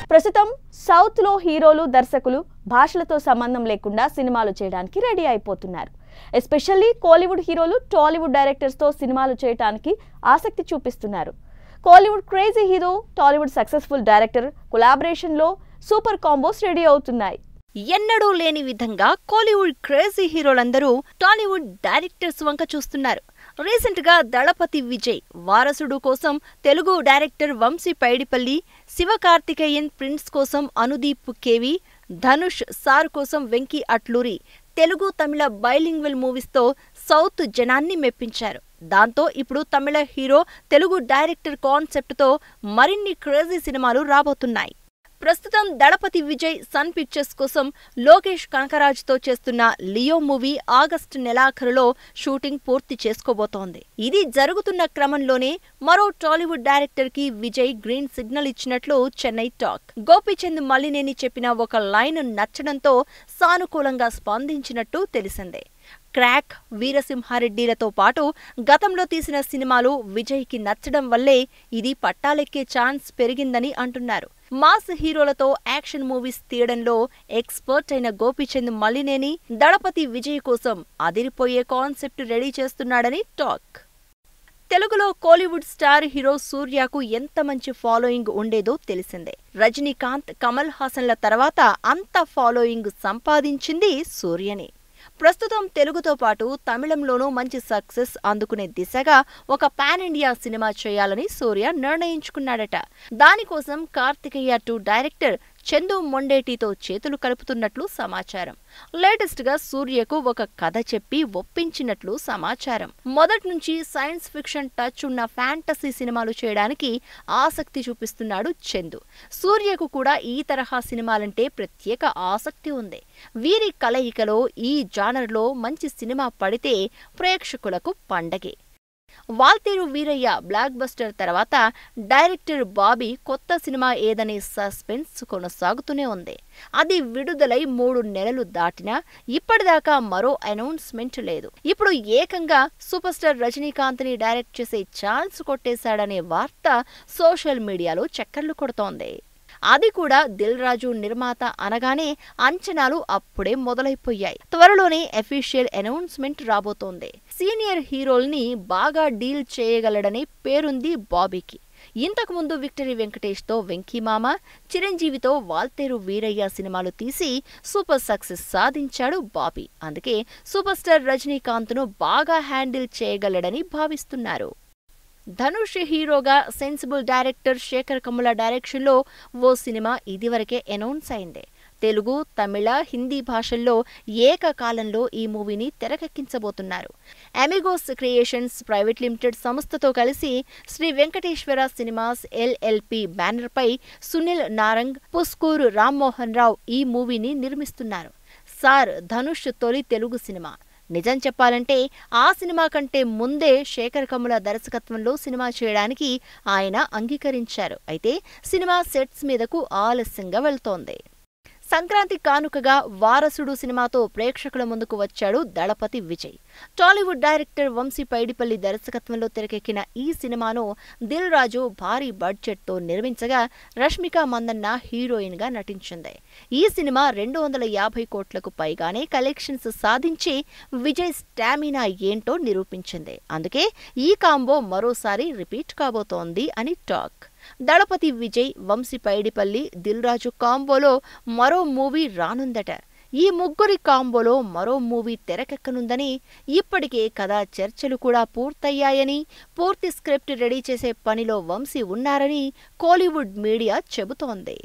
ప్రస్తుతం సౌత్లో హీరోలు దర్శకులు భాషలతో సంబంధం లేకుండా సినిమాలు చేయడానికి రెడీ అయిపోతున్నారు ఎస్పెషల్లీ కోలీవుడ్ హీరోలు టాలీవుడ్ డైరెక్టర్స్తో సినిమాలు చేయడానికి ఆసక్తి చూపిస్తున్నారు Kollywood crazy hero Tollywood successful director కొలాబరేషన్లో సూపర్ కాంబోస్ రెడీ అవుతున్నాయి ఎన్నడూ లేని విధంగా కోలీవుడ్ క్రేజీ హీరోలందరూ టాలీవుడ్ డైరెక్టర్స్ వంక చూస్తున్నారు రీసెంట్ గా దళపతి విజయ్ వారసుడు కోసం తెలుగు డైరెక్టర్ వంశీ పైడిపల్లి శివకార్తికేయన్ ప్రిన్స్ కోసం అనుదీప్ కేవి ధనుష్ సార్ కోసం వెంకీ అట్లూరి తెలుగు తమిళ బైలింగ్వల్ మూవీస్తో సౌత్ జనాన్ని మెప్పించారు దాంతో ఇప్పుడు తమిళ హీరో తెలుగు డైరెక్టర్ కాన్సెప్ట్తో మరిన్ని క్రేజీ సినిమాలు రాబోతున్నాయి ప్రస్తుతం దళపతి విజయ్ సన్ పిక్చర్స్ కోసం లోకేష్ కనకరాజ్తో చేస్తున్న లియో మూవీ ఆగస్టు నెలాఖరులో షూటింగ్ పూర్తి చేసుకోబోతోంది ఇది జరుగుతున్న క్రమంలోనే మరో టాలీవుడ్ డైరెక్టర్ కి విజయ్ గ్రీన్ సిగ్నల్ ఇచ్చినట్లు చెన్నై టాక్ గోపీచంద్ మల్లినేని చెప్పిన ఒక లైన్ నచ్చడంతో సానుకూలంగా స్పందించినట్టు తెలిసిందే క్రాక్ వీరసింహారెడ్డిలతో పాటు గతంలో తీసిన సినిమాలు విజయ్కి నచ్చడం వల్లే ఇది పట్టాలెక్కే ఛాన్స్ పెరిగిందని అంటున్నారు మాస్ హీరోలతో యాక్షన్ మూవీస్ తీయడంలో ఎక్స్పర్ట్ అయిన గోపీచంద్ మల్లినేని దళపతి విజయ్ కోసం అదిరిపోయే కాన్సెప్ట్ రెడీ చేస్తున్నాడని టాక్ తెలుగులో కోలీవుడ్ స్టార్ హీరో సూర్యకు ఎంత మంచి ఫాలోయింగ్ ఉండేదో తెలిసిందే రజనీకాంత్ కమల్ హాసన్ల తర్వాత అంత ఫాలోయింగ్ సంపాదించింది సూర్యనే ప్రస్తుతం తెలుగుతో పాటు తమిళంలోనూ మంచి సక్సెస్ అందుకునే దిశగా ఒక పాన్ ఇండియా సినిమా చేయాలని సూర్య నిర్ణయించుకున్నాడట దానికోసం కార్తికేయ టూ డైరెక్టర్ చందు మొండేటితో చేతులు కలుపుతున్నట్లు సమాచారం లేటెస్ట్ గా సూర్యకు ఒక కథ చెప్పి ఒప్పించినట్లు సమాచారం మొదటి నుంచి సైన్స్ ఫిక్షన్ టచ్ ఉన్న ఫ్యాంటసీ సినిమాలు చేయడానికి ఆసక్తి చూపిస్తున్నాడు చందు సూర్యకు కూడా ఈ తరహా సినిమాలంటే ప్రత్యేక ఆసక్తి ఉంది వీరి కలయికలో ఈ జానర్లో మంచి సినిమా పడితే ప్రేక్షకులకు పండగే Waltair Veerayya blockbuster director డైరెక్టర్ బాబీ కొత్త సినిమా ఏదనే సస్పెన్స్ కొనసాగుతూనే ఉంది అది విడుదలై మూడు నెలలు దాటినా ఇప్పటిదాకా మరో అనౌన్స్మెంట్ లేదు ఇప్పుడు ఏకంగా సూపర్ స్టార్ రజనీకాంత్ని డైరెక్ట్ చేసే ఛాన్స్ కొట్టేశాడనే వార్త సోషల్ మీడియాలో చక్కర్లు కొడుతోంది అది కూడా దిల్ రాజు నిర్మాత అనగానే అంచనాలు అప్పుడే మొదలైపోయాయి త్వరలోనే అఫీషియల్ అనౌన్స్మెంట్ రాబోతోంది సీనియర్ హీరోల్ని బాగా డీల్ చేయగలడనే పేరుంది బాబీకి ఇంతకు ముందు విక్టరీ వెంకటేష్ తో వెంకీమామ చిరంజీవితో వాల్తేరు వీరయ్య సినిమాలు తీసి సూపర్ సక్సెస్ సాధించాడు బాబీ అందుకే సూపర్ స్టార్ రజనీకాంత్ ను బాగా హ్యాండిల్ చేయగలడని భావిస్తున్నారు ధనుష్ హీరోగా సెన్సిబుల్ డైరెక్టర్ శేఖర్ కమ్ముల డైరెక్షన్లో ఓ సినిమా ఇదివరకే అనౌన్స్ అయింది తెలుగు తమిళ హిందీ భాషల్లో ఏకకాలంలో ఈ మూవీని తెరకెక్కించబోతున్నారు అమిగోస్ క్రియేషన్స్ ప్రైవేట్ లిమిటెడ్ సంస్థతో కలిసి శ్రీ వెంకటేశ్వర సినిమాస్ ఎల్ఎల్పి బ్యానర్పై సునీల్ నారంగ్ పుస్కూరు రామ్మోహన్ రావు ఈ మూవీని నిర్మిస్తున్నారు సార్ ధనుష్ తొలి తెలుగు సినిమా నిజం చెప్పాలంటే ఆ సినిమా కంటే ముందే శేఖర్ కమ్ముల దర్శకత్వంలో సినిమా చేయడానికి ఆయన అంగీకరించారు అయితే సినిమా సెట్స్ మీదకు ఆలస్యంగా వెళ్తోంది సంక్రాంతి కానుకగా వారసుడు సినిమాతో ప్రేక్షకుల ముందుకు వచ్చాడు దళపతి విజయ్ టాలీవుడ్ డైరెక్టర్ వంశీ పైడిపల్లి దర్శకత్వంలో తెరకెక్కిన ఈ సినిమాను దిల్ రాజు భారీ బడ్జెట్తో నిర్మించగా రష్మిక మందన్న హీరోయిన్ గా నటించింది ఈ సినిమా రెండు వందల యాభై కోట్లకు పైగానే కలెక్షన్స్ సాధించి విజయ్ స్టామినా ఏంటో నిరూపించింది అందుకే ఈ కాంబో మరోసారి రిపీట్ కాబోతోంది అని టాక్ దళపతి విజయ్ వంశీ పైడిపల్లి దిల్రాజు కాంబోలో మరో మూవీ రానుందట ఈ ముగ్గురి కాంబోలో మరో మూవీ తెరకెక్కనుందని ఇప్పటికే కథా చర్చలు కూడా పూర్తయ్యాయని పూర్తి స్క్రిప్ట్ రెడీ చేసే పనిలో వంశీ ఉన్నారని కోలీవుడ్ మీడియా చెబుతోంది